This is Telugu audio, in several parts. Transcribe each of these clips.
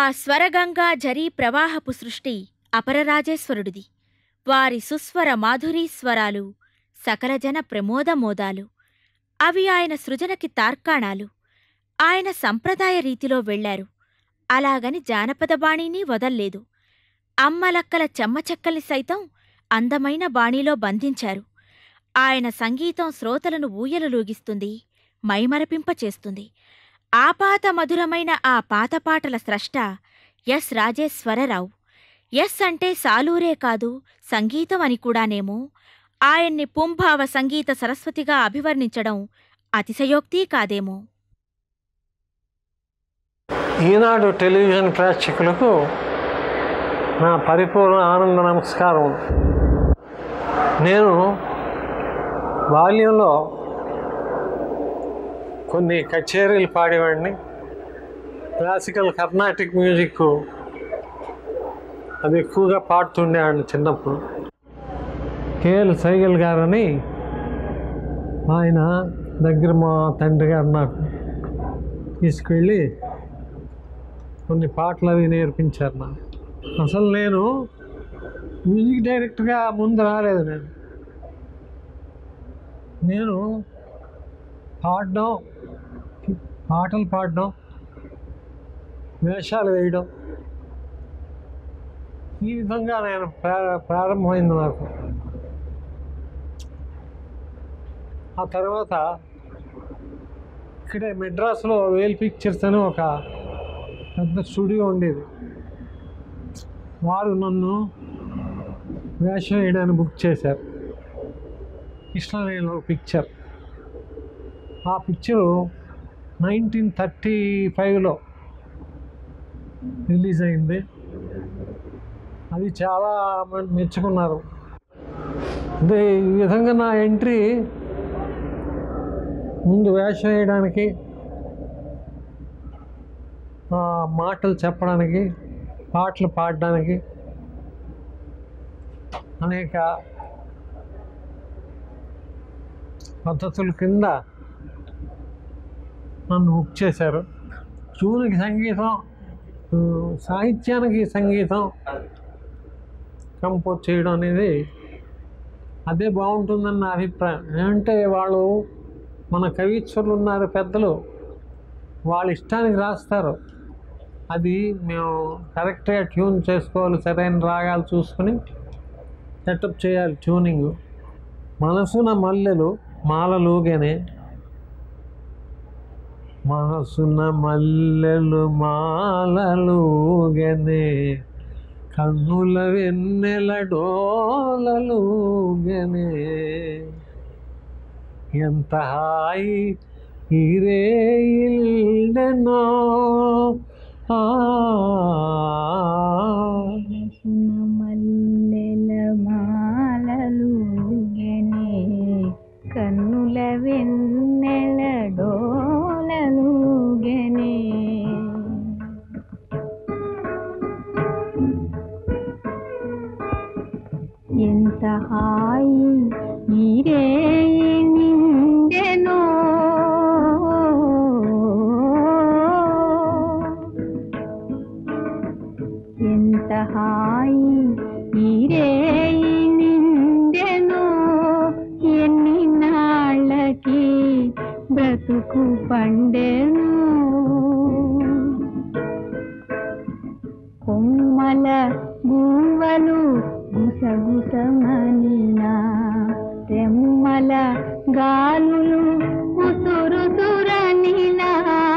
స్వరగంగా జరీ ప్రవాహపు సృష్టి అపరరాజేశ్వరుడిది వారి సుస్వర మాధురీ స్వరాలు సకలజన ప్రమోదమోదాలు అవి ఆయన సృజనకి తార్కాణాలు ఆయన సంప్రదాయ రీతిలో వెళ్లారు అలాగని జానపద బాణీని వదల్లేదు అమ్మలక్కల చెమ్మచెక్కల్ని సైతం అందమైన బాణీలో బంధించారు ఆయన సంగీతం శ్రోతలను ఊయలలూగిస్తుంది మైమరపింపచేస్తుంది ఆపాత మధురమైన ఆ పాత పాటల స్రష్ట ఎస్ రాజేశ్వరరావు ఎస్ అంటే సాలూరే కాదు సంగీతం అని కూడానేమో ఆయన్ని పుంభావ సంగీత సరస్వతిగా అభివర్ణించడం అతిశయోక్తి కాదేమో ఈనాడు టెలివిజన్ ప్రేక్షకులకు నా పరిపూర్ణ ఆనంద నమస్కారం నేను బాల్యంలో కొన్ని కచేరీలు పాడేవాడిని క్లాసికల్ కర్ణాటిక్ మ్యూజిక్ అది ఎక్కువగా పాడుతుండేవాడిని చిన్నప్పుడు కేఎల్ సైగల్ గారని ఆయన దగ్గర మా తండ్రి గారు నాకు తీసుకెళ్ళి కొన్ని పాటలు అవి నేర్పించారు నాకు అసలు నేను మ్యూజిక్ డైరెక్ట్గా ముందు రాలేదు నేను నేను పాడడం పాటలు పాడడం వేషాలు వేయడం ఈ విధంగా నేను ప్రా- ప్రారంభమైంది నాకు ఆ తర్వాత ఇక్కడే మెడ్రాస్లో వేల్ పిక్చర్స్ అని ఒక పెద్ద స్టూడియో ఉండేది వారు నన్ను వేషం వేయడానికి బుక్ చేశారు కృష్ణవేణిలో పిక్చర్ ఆ పిక్చరు నైన్టీన్ థర్టీ ఫైవ్లో రిలీజ్ అయింది అది చాలా మంది మెచ్చుకున్నారు అదే ఈ విధంగా నా ఎంట్రీ ముందు వేషం వేయడానికి ఆ, మాటలు చెప్పడానికి పాటలు పాడడానికి అనేక పద్ధతుల కింద నన్ను బుక్ చేశారు ట్యూన్కి సంగీతం ఆ, సాహిత్యానికి సంగీతం కంపోజ్ చేయడం అనేది అదే బాగుంటుందని నా అభిప్రాయం ఏమంటే వాళ్ళు మన కవీశ్వరులు ఉన్నారు పెద్దలు వాళ్ళ ఇష్టానికి రాస్తారు అది మేము కరెక్ట్గా ట్యూన్ చేసుకోవాలి సరైన రాగాలు చూసుకొని సెటప్ చేయాలి ట్యూనింగ్ మనసున మల్లెలు మాలలుగానే మనసున మల్లెలు మాలలుగనే కన్నుల వెన్నెల డోలలుగనే ఎంత హాయి ఇరే ఇల్డెనో ఆ మనసున మల్లెల మాలలుగెనే కన్నుల వెన్నెల డోలలుగెనే ఎంత హాయి ఈరే నిండెనో ఎంత హాయి ఈరే నిండెనో ఎన్ని నాళ్ళకి బ్రతుకు పండెను కొమ్మల గువ్వలు గుసగుసమనినా రెమ్మల గాలులు ఉసురుసురనినా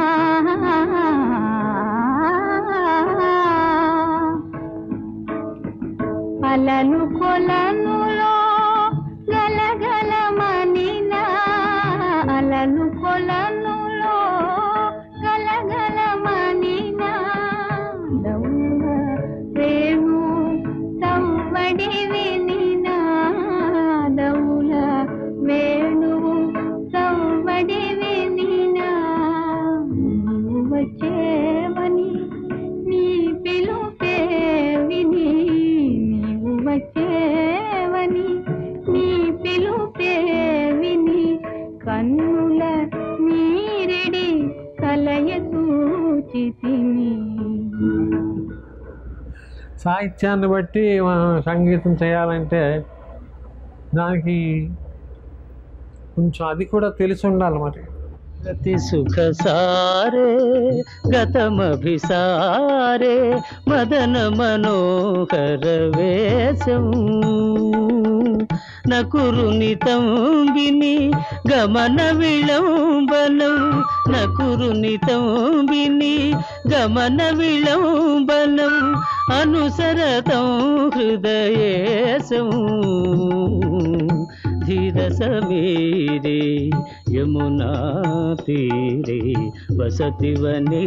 అలలు కొలనులో గలగలమనినా అలలు కొలనులో గలగలమనినా దౌల రేణు సవ్వడి వినినా దౌల వేణువు సవ్వడి వినినా నీవు వచ్చేవని నీ పిలుపే విని నీవు వచ్చేవని నీ పిలుపే విని కన్నుల నీరెడి కలయ సూచితిని సాహిత్యాన్ని బట్టి మనం సంగీతం చేయాలంటే దానికి కొంచెం అది కూడా తెలిసి ఉండాలి మరి గతి సుఖ సారే గతమభిసారే మదన మనోహర వేషం నకురునితం విని గమన విళంబనం నకురునితం విని గమన విళంబనం అనుసరతం హృదయేశం ధీర సమీరే యమునా తీరే వసతి వనే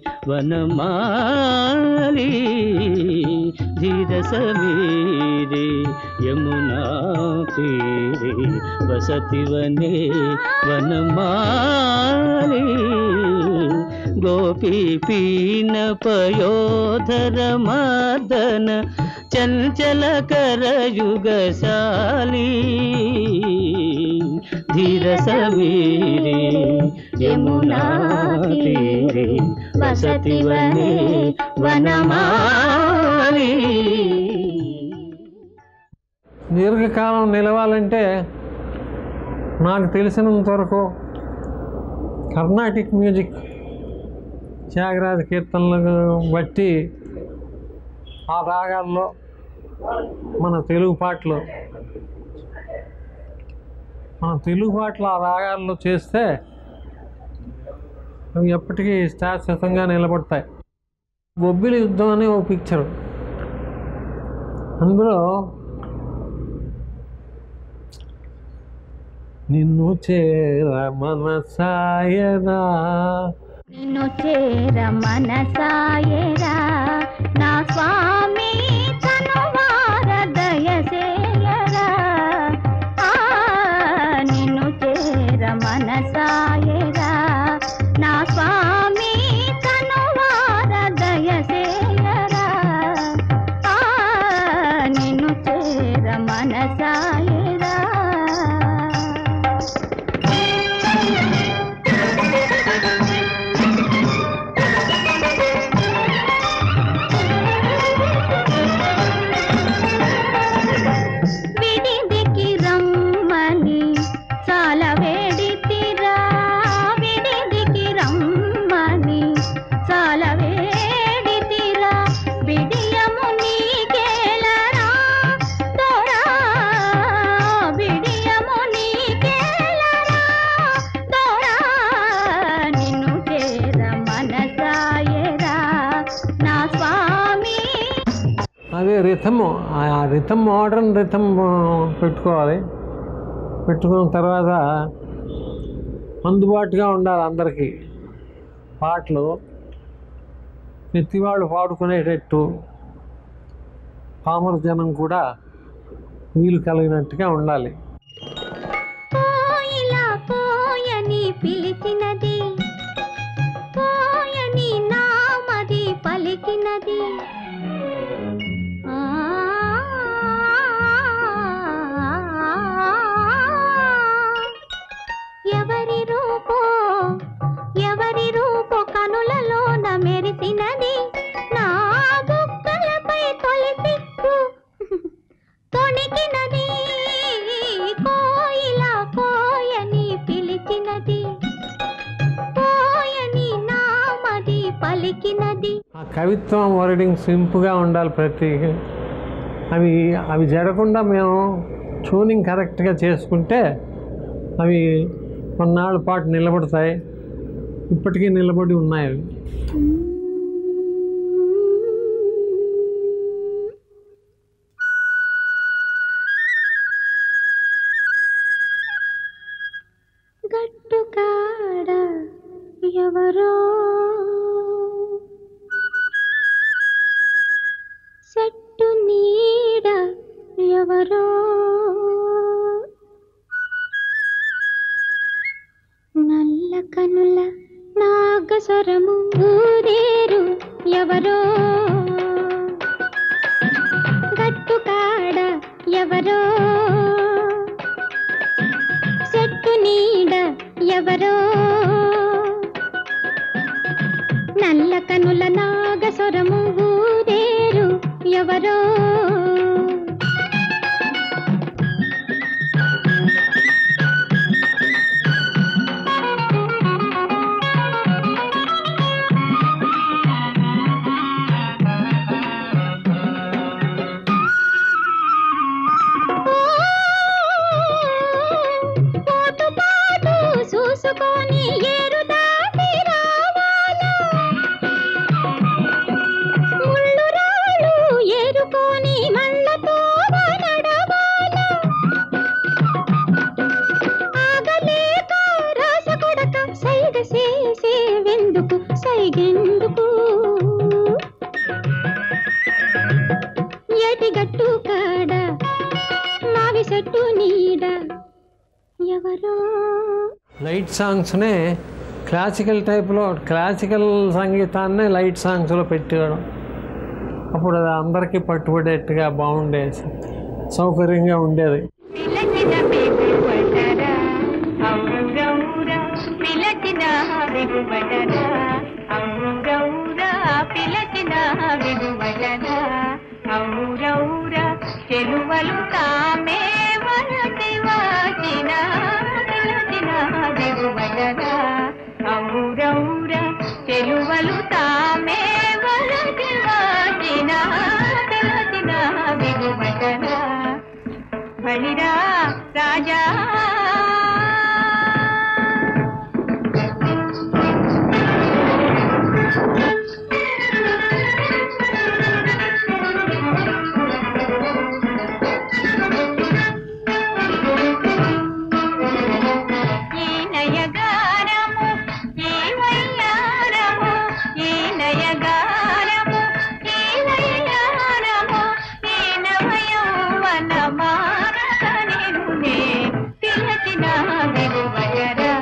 వనమాలి ధీర సమీరే యమునా తీరే వసతి వనే వనమాలి గోపీ పీన పయోధర మదన చంచల కరయుగశాలి ధీర సమీరే యమునా తీరే వసతి వనే వనమాలి దీర్ఘకాలం నిలవాలంటే నాకు తెలిసినంత వరకు కర్ణాటిక్ మ్యూజిక్ త్యాగరాజ కీర్తనలను బట్టి ఆ రాగాల్లో మన తెలుగు పాటలు మన తెలుగు పాటలు ఆ రాగాల్లో చేస్తే అవి ఎప్పటికీ శాశ్వతంగా నిలబడతాయి బొబ్బిలి యుద్ధం అనే ఒక పిక్చర్ అందులో నిన్ను చేర మనసాయనా నిన్ను చేర మనసాయరా నా స్వామి తనువార దయసేయరా ఆ, నిన్ను చేర మనసాయరా నా స్వామి తనువార దయసేయరా ఆ, నిన్ను చేర మనసాయరా విడిదికి రమ్మని చాలా వేడితిరా విడిదికి రమ్మని చాలా వేడితిరా బిడియము నీకేలరా దొరా బిడియము నీకేలరా దొరా నిన్ను చేర మనసాయరా నా స్వామి అదే రిథమ్ ఆ రిథమ్ మోడర్న్ రిథమ్ పెట్టుకోవాలి పెట్టుకున్న తర్వాత అందుబాటుగా ఉండాలి అందరికీ పాటలు ప్రతివాళ్ళు పాడుకునేటట్టు పామర జనం కూడా వీలు కలిగినట్టుగా ఉండాలి కోయిలా కోయని పిలిచినది కోయని నామది పలికినది ఆ, ఎవరి రూపో ఎవరి రూపో కనులలోన మెరిసినది నా బుక్కలపై తొలి సిక్కు తొణికినది కోయిల కోయని పిలిచినది కోయని నామది పలికినది ఆ కవిత్వం వర్డింగ్ సింపుల్గా ఉండాలి ప్రతి అవి అవి జరగకుండా మేము ట్యూనింగ్ కరెక్ట్గా చేసుకుంటే అవి కొన్నాళ్ళ పాటు నిలబడతాయి ఇప్పటికీ నిలబడి ఉన్నాయి అవి గట్టుకాడ ఎవరో చెట్టు నీడ ఎవరో నల్ల కనుల నాగస్వరము ఊరేరు ఎవరో గట్టుకాడ ఎవరో చెట్టు నీడ ఎవరో నల్ల కనుల నాగస్వరము ఊరేరు ఎవరో పాటు పాటు చూసుకొని ఏరు దాటి రావాలా ముళ్ళు రాళ్ళు ఏరుకొని మళ్ళతో నడవాలా ఆగలేక రాస కొడక సైగ చేసే వెందుకు సైగెందుకు ఎటిగట్టు కాడ మావి చెట్టు నీడ ఎవరో లైట్ సాంగ్స్నే క్లాసికల్ టైప్లో క్లాసికల్ సంగీతాన్నే లైట్ సాంగ్స్లో పెట్టేయడం అప్పుడు అది అందరికీ పట్టుబడేట్టుగా బాగుండేది సౌకర్యంగా ఉండేది పిలచిన బిగుబడరా ఔరౌరా పిలచిన బిగుబడరా ఔరౌరా పిలచిన బిగుబడరా ఔరౌరా చెలువలు తామే వరటి వాచిన పిలచిన బిగుబడరా ఔరౌరా చెలువలు తామే వరటి వాచిన పిలచిన బిగుబడరా బలిరా రాజా ఈ నయగారము ఈ వయ్యారము ఈ నయగారము ఈ వయ్యారము ఈ నవయౌవన మారకనిరునే పిలచిన వెలువడరా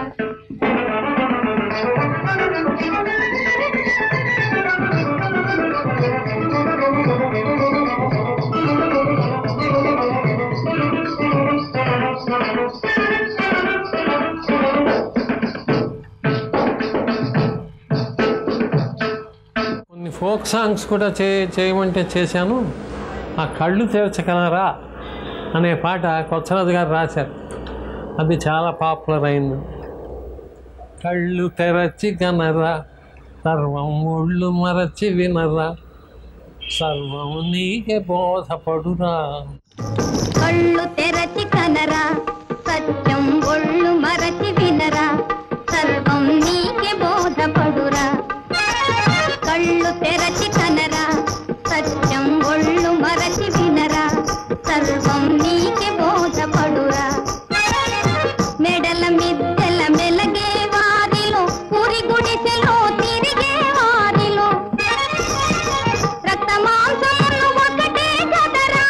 కొన్ని ఫోక్ సాంగ్స్ కూడా చే చేయమంటే చేశాను ఆ కళ్ళు తెరచగలరా అనే పాట కొత్తరాజు గారు రాశారు అది చాలా పాపులర్ అయింది కళ్ళు తెరచి గనరా సర్వం ఒళ్ళు మరచి వినరా సర్వం నీకే బోధపడురా కళ్ళు తెరచి కనరా సత్యం ఒళ్ళు మరచి వినరా సర్వం నీకే బోధపడురా కళ్ళు తెరచి కనరా సత్యం ఒళ్ళు మరచి వినరా సర్వం నీకే బోధపడురా మెడల మిద్దెల మెలగే వారిలో పురి గుడిసెలో తిరిగే వారిలో రక్త మాంసములు ఒకటే కదరా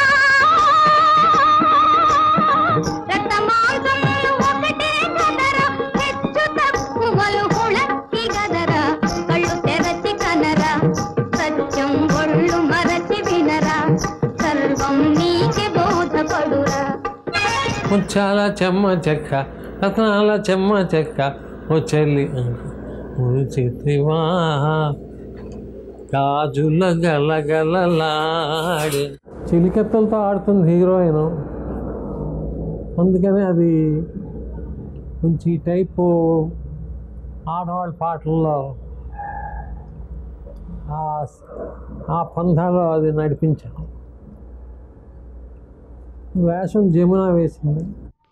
రక్త మాంసములు ఒకటే కదరా హెచ్చు తక్కువలు హుళక్కి గదరా కళ్ళు తెరచి కనరా సత్యం ఒళ్ళు మరచి వినరా సర్వం నీకే బోధపడురా ముత్యాల చెమ్మ చెక్క రత్నాల చెమ్మ చెక్క ఓ చెల్లి చిత్రివా గాజుల గలగలలాడే చిలికెత్తలతో ఆడుతుంది హీరోయిన్ అందుకని అది కొంచెం ఈ టైపు ఆడవాళ్ళ పాటల్లో ఆ- ఆ పంథాలో అది నడిపించాను వేషం జమున వేసింది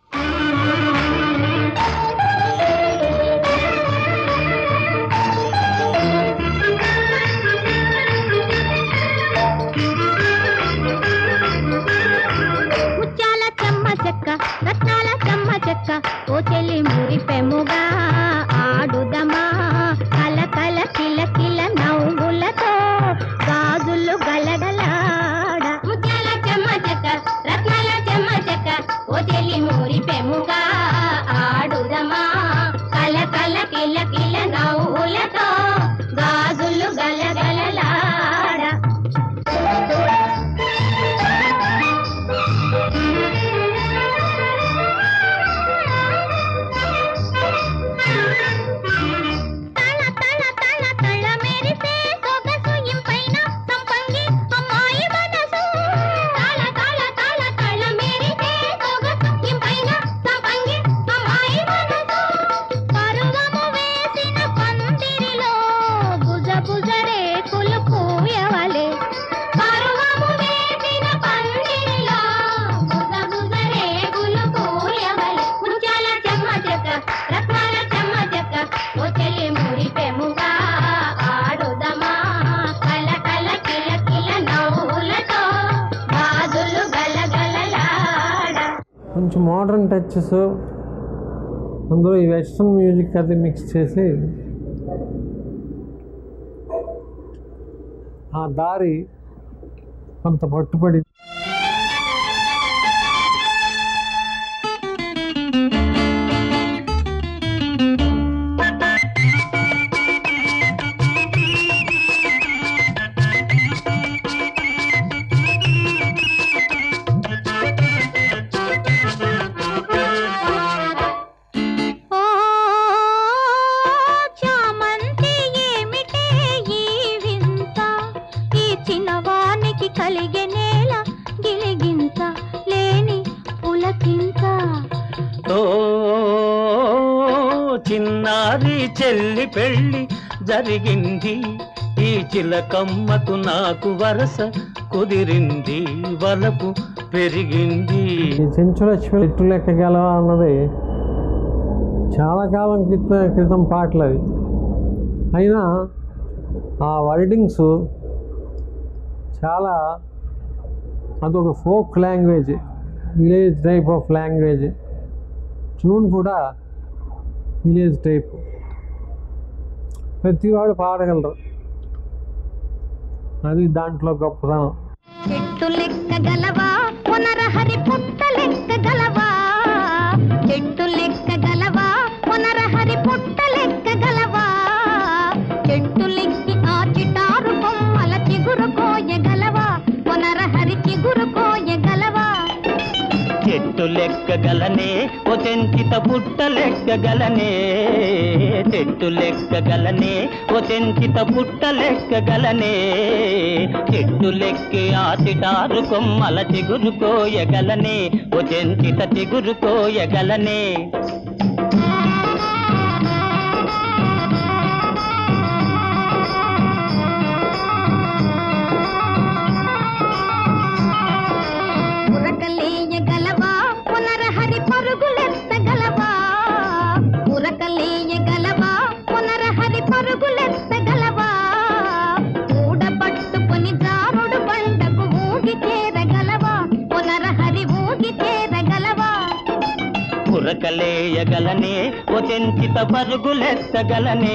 ముత్యాల చెమ్మ చెక్క రత్నాల చెమ్మ చెక్క ఓ చెల్లి మురిపెముగా ఆడుదమా కల కల కిల కిల నవ్వులతో గాజులు గలగలాడ ముత్యాల చెమ్మ చెక్క రత్నాల చెమ్మ చెక్క ఓ చెల్లి కొంచెం మోడర్న్ టచెస్ అందులో ఈ వెస్ట్రన్ మ్యూజిక్ అది మిక్స్ చేసి ఆ దారి కొంత పట్టుబడి ఓ చామంతి ఏమిటే ఈ వింత ఈ చిన్నవానికి కలిగే నేల గిలిగింత లేని పులకింత ఓ చిన్నారి చెల్లి పెళ్ళి జరిగింది ఈ చిలకమ్మకు నాకు వరస కుదిరింది వలపు పెరిగింది ఈ చెంచుల చెట్టు లెక్క గెలవ అన్నది చాలా కాలం క్రితం క్రితం పాటలు అవి అయినా ఆ వర్డింగ్స్ చాలా అదొక folk language village type of language tune కూడా విలేజ్ టైప్ ప్రతివాడు పాడగలరు అది దాంట్లో గొప్పతనం చెట్టు లెక్క గలవా పునరహరి పుట్ట లెక్క గలవా చెట్టు లెక్క గలవా పునరహరి పుట్ట లెక్క గలవా చెట్టు లెక్కి ఆ చిటారు కొమ్మల చిగురు కోయగలవా పునరహరి చిగురు కోయగలవా చెట్టు లెక్కగలనే ఓ చెంచిత పుట్ట లెక్కగలనే చెట్టు లెక్కగలనే ఓ చెంచిత పుట్ట లెక్కగలనే చెట్టు లెక్కి ఆ చిటారు కొమ్మల చిగురు కోయగలనే ఓ చెంచిత చిగురు కోయగలనే ఉరకలేయగలవా పునరహరి పరుగులెత్తగలవా ఉరకలేయగలవా పునరహరి పరుగులెత్తగలవా ఊడబట్టుకొని జారుడు బండకు ఊగి చేరగలవా పునరహరి ఊగి చేరగలవా ఉరకలేయగలనే ఓ చెంచిత పరుగులెత్తగలనే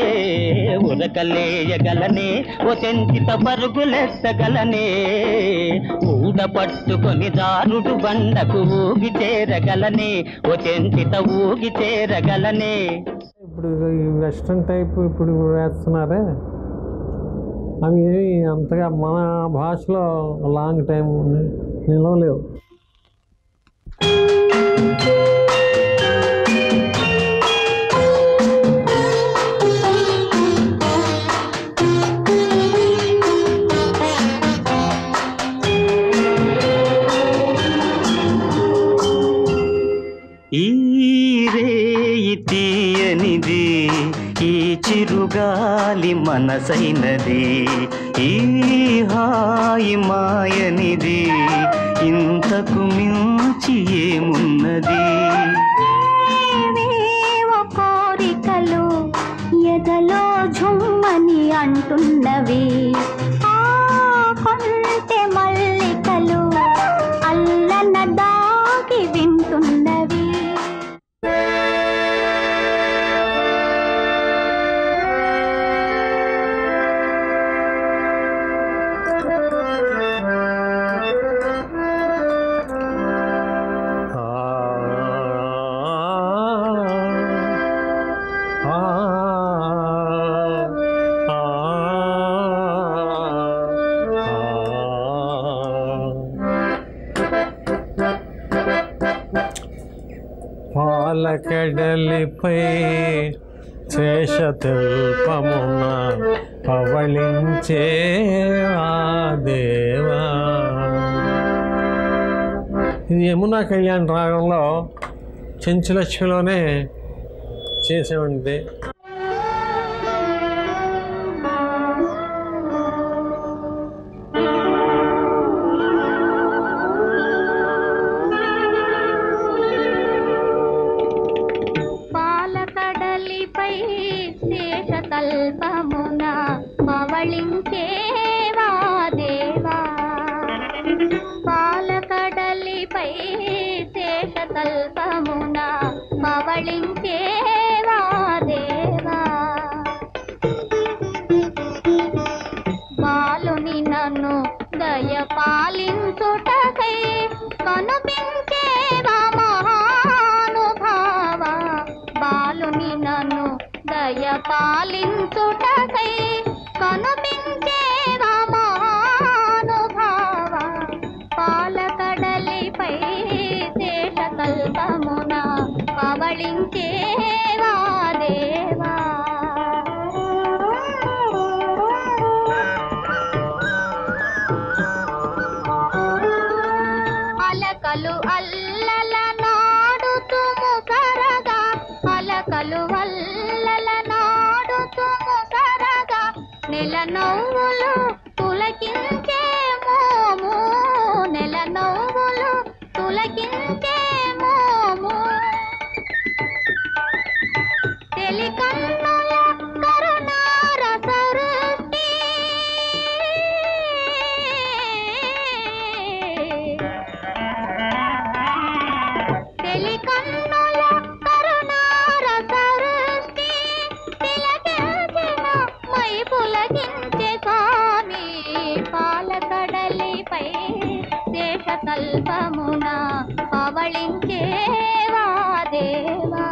ఉరకలేయగలనే ఓ చెంచిత పరుగులెత్తగలనే ఊడ పట్టుకొని దారుడు బండకు ఊగి చేరగలనే ఓ చెంచిత ఊగి చేరగలనే ఇప్పుడు ఈ వెస్ట్రన్ టైప్ ఇప్పుడు వేస్తున్నారే అవి ఏమి అంతగా మన భాషలో లాంగ్ టైం నిలవలేవు ఈ రేయి తీయనిది ఈ చిరుగాలి మనసైనది ఈ హాయి మాయనిది ఇంతకు మించి ఏమున్నది ఏవేవో కోరికలు ఎదలో ఝుమ్మని అంటున్నవి ఆ కొంటె మల్లికలు అల్లన దాగి వింటున్నవి పాలకడలిపై శేషతల్పమున పవళించే ఆ దేవా ఇది యమునా కళ్యాణ్ రాగంలో చెంచులక్ష్మిలోనే చేసేవండి పాలకడలిపై శేషతల్పమున పవళించేవా దేవా బాలుని నన్ను దయ పాలించుటకై కనుపించేవా మహానుభావ బాలుని నన్ను దయ పాలించుటకై కనుపించేవా మహానుభావ పాలకడలిపై శేషకల్పమున పవళించేవా దేవా అలకలు అల్లల నాడుతుము సరగా అలకలు అల్లల నాడుతుము సరగా నెల నవ్వులు తులకించే మోము నెల నవ్వులు తులకించే మోము తెలికన్నుల కరుణారస వృష్టి తెలికన్నుల కరుణారస వృష్టి తిలకించిన మై పులకించే స్వామి పాలకడలిపై శేషకల్పమున పవళించేవా దేవా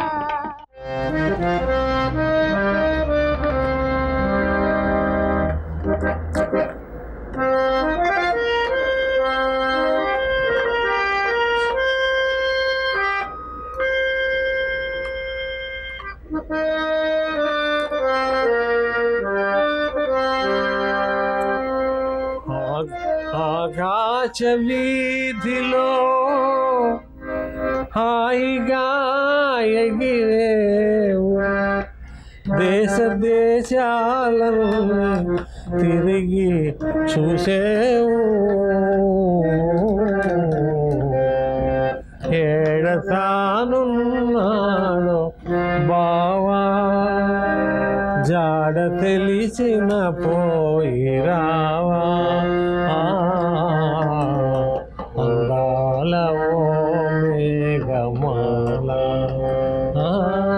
ఆకాశ వీధిలో హాయిగా ఎగిరేవు దేశ దేశాలను తిరిగి చూసేవు ఏడతానున్నాడు బావా జాడ తెలిసిన పోయిరావా ఆ, అందాల ఓ మేఘమాల ఆ,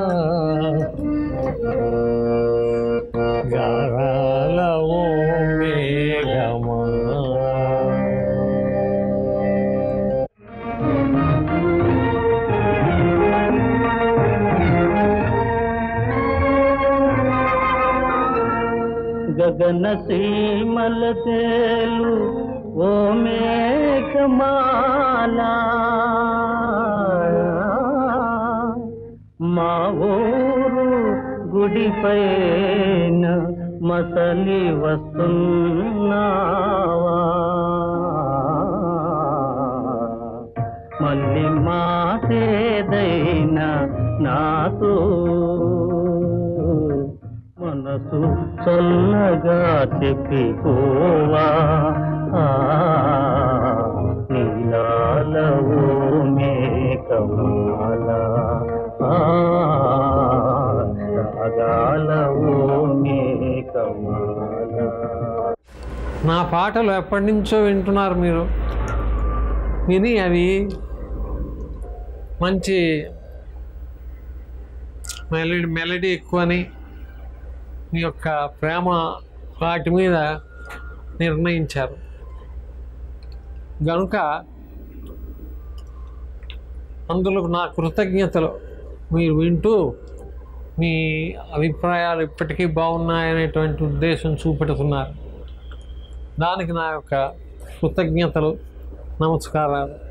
గారాల ఓ మేఘమాల గగన సీమల తేలు ఓ మేఘమాల మా ఊరు గుడిపైన మసలి వస్తున్నావా మళ్ళీ మాటేదైనా నాతో మనసు చల్లగా చెప్పిపోవా ఆ, నీలాల ఓ మేకమాల ఆ, రాగాల ఓ మేకమాల నా పాటలు ఎప్పటి నుంచో వింటున్నారు మీరు విని అవి మంచి మెలడీ మెలడీ ఎక్కువని మీ యొక్క ప్రేమ వాటి మీద నిర్ణయించారు గనుక అందులో నా కృతజ్ఞతలు మీరు వింటూ మీ అభిప్రాయాలు ఇప్పటికీ బాగున్నాయనేటువంటి ఉద్దేశం చూపెడుతున్నారు దానికి నా యొక్క కృతజ్ఞతలు నమస్కారాలు